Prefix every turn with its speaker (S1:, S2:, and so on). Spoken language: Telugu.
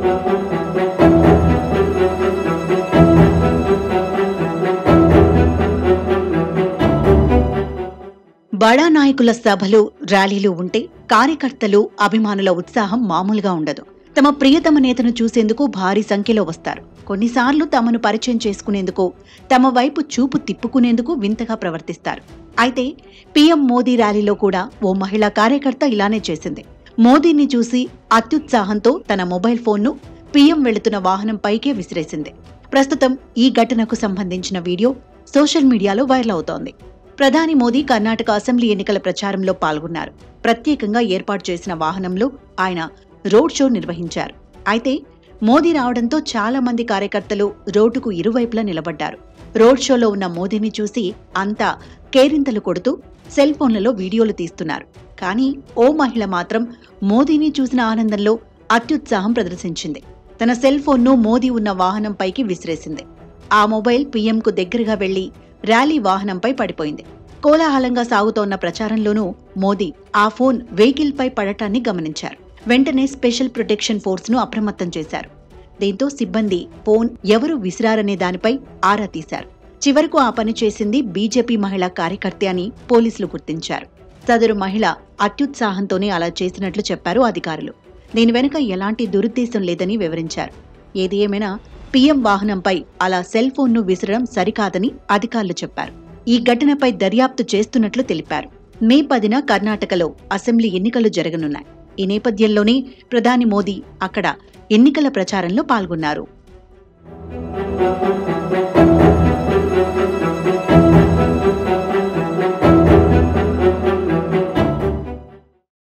S1: బడా నాయకుల సభలు ర్యాలీలు ఉంటే కార్యకర్తలు అభిమానుల ఉత్సాహం మామూలుగా ఉండదు తమ ప్రియతమ నేతను చూసేందుకు భారీ సంఖ్యలో వస్తారు కొన్నిసార్లు తమను పరిచయం చేసుకునేందుకు తమ వైపు చూపు తిప్పుకునేందుకు వింతగా ప్రవర్తిస్తారు అయితే పీఎం మోదీ ర్యాలీలో కూడా ఓ మహిళా కార్యకర్త ఇలానే చేసింది మోదీని చూసి అత్యుత్సాహంతో తన మొబైల్ ఫోన్ను పీఎం వెళుతున్న వాహనం పైకే విసిరేసింది ప్రస్తుతం ఈ ఘటనకు సంబంధించిన వీడియో సోషల్ మీడియాలో వైరల్ అవుతోంది ప్రధాని మోదీ కర్ణాటక అసెంబ్లీ ఎన్నికల ప్రచారంలో పాల్గొన్నారు ప్రత్యేకంగా ఏర్పాటు చేసిన వాహనంలో ఆయన రోడ్ షో నిర్వహించారు అయితే మోదీ రావడంతో చాలా మంది కార్యకర్తలు రోడ్డుకు ఇరువైపులా నిలబడ్డారు రోడ్ షోలో ఉన్న మోదీని చూసి అంతా కేరింతలు కొడుతూ సెల్ ఫోన్లలో వీడియోలు తీస్తున్నారు కానీ ఓ మహిళ మాత్రం మోదీని చూసిన ఆనందంలో అత్యుత్సాహం ప్రదర్శించింది తన సెల్ ఫోన్ను మోదీ ఉన్న వాహనంపైకి విసిరేసింది ఆ మొబైల్ పీఎంకు దగ్గరగా వెళ్లి ర్యాలీ వాహనంపై పడిపోయింది కోలాహలంగా సాగుతోన్న ప్రచారంలోనూ మోదీ ఆ ఫోన్ వెహికల్పై పడటాన్ని గమనించారు వెంటనే స్పెషల్ ప్రొటెక్షన్ ఫోర్స్ ను అప్రమత్తం చేశారు దీంతో సిబ్బంది ఫోన్ ఎవరు విసిరారనే దానిపై ఆరా తీశారు చివరకు ఆ పని చేసింది బీజేపీ మహిళా కార్యకర్త అని పోలీసులు గుర్తించారు సదరు మహిళ అత్యుత్సాహంతోనే అలా చేసినట్లు చెప్పారు అధికారులు దీని వెనుక ఎలాంటి దురుద్దేశం లేదని వివరించారు ఏది ఏమైనా పీఎం వాహనంపై అలా సెల్ ఫోన్ను విసరడం సరికాదని అధికారులు చెప్పారు ఈ ఘటనపై దర్యాప్తు చేస్తున్నట్లు తెలిపారు మే పదిన కర్ణాటకలో అసెంబ్లీ ఎన్నికలు జరగనున్నాయి ఈ నేపథ్యంలోనే ప్రధాని మోదీ అక్కడ ఎన్నికల ప్రచారంలో పాల్గొన్నారు